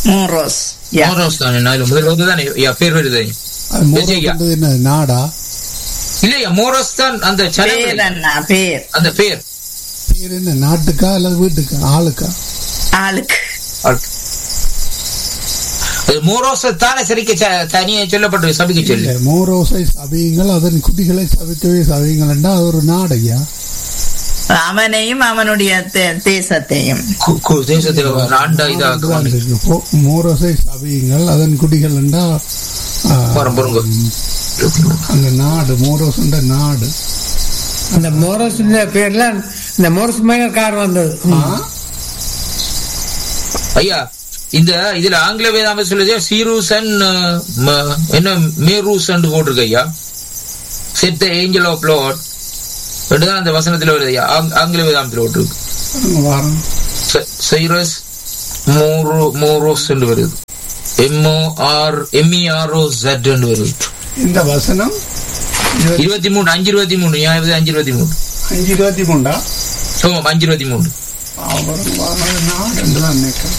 மோரோஸ் யா மோரோஸ் தானே நான் முதல் வந்து தானே ஐயா பேர் வருது அது மோரோஸ் விஜய்யா. என்றது என்ன நாடா இல்லையா மோரோஸ் தான் அந்த பேர் சனங்கள் அண்ணா பேர் அந்த பேர் பேர் என்ன நாட்டுக்கா அல்லது வீட்டுக்கா ஆளுக்கா ஆளுக்கு அது மோரோஸ் தானே சரிக்க ச- தனியே சொல்லப்பட்டு சபிக்க சொல்லு இல்ல மோரோசை சபியுங்கள் அதன் குட்டிகளை சபிக்கவே சபியுங்கள் என்றால் அது ஒரு நாடையா அவனையும் அவனுடைய தே- தேசத்தையும் கு- கு- தேசத்தில் ஆண்டா இதாக மோரோசை சபியுங்கள் அதன் குட்டிகள் என்றால் ஆ, பாருங்க, பாருங்க. அந்த நாடு மோரோஸ் என்ற நாடு அந்த மோரஸ் பேர்ல இந்த மோரஸ் மைனர் கார் வந்தது ஆ? ஐயா இந்த இதுல ஆங்கில வேதாம சொல்லுது சீரூஸ் அண்ட் என்ன மேரூஸ் அண்ட் போட்டிருக்கு ஐயா set the angel of lord தான் அந்த வசனத்துல வருது ஐயா ஆங்- ஆங்கில வேதாமத்தில் போட்டிருக்கு பாருங்க, வாரம் சைரஸ் மோரோ மோரோஸ் என்று வருது எம்ஓ ஆர் எம்இஆர்ஓ ஜெட் என்று வருது இந்த வசனம் இருபத்தி- இருபத்தி மூணு அஞ்சு இருபத்தி மூணு ஞாபகம் அஞ்சு இருபத்தி மூணு அஞ்சு இருபத்தி மூண்டா ஆமாம் அஞ்சு இருபத்தி மூணு ஆ, பாருங்க, வாரம், அது நாடு என்று தான் நினைக்கிறேன்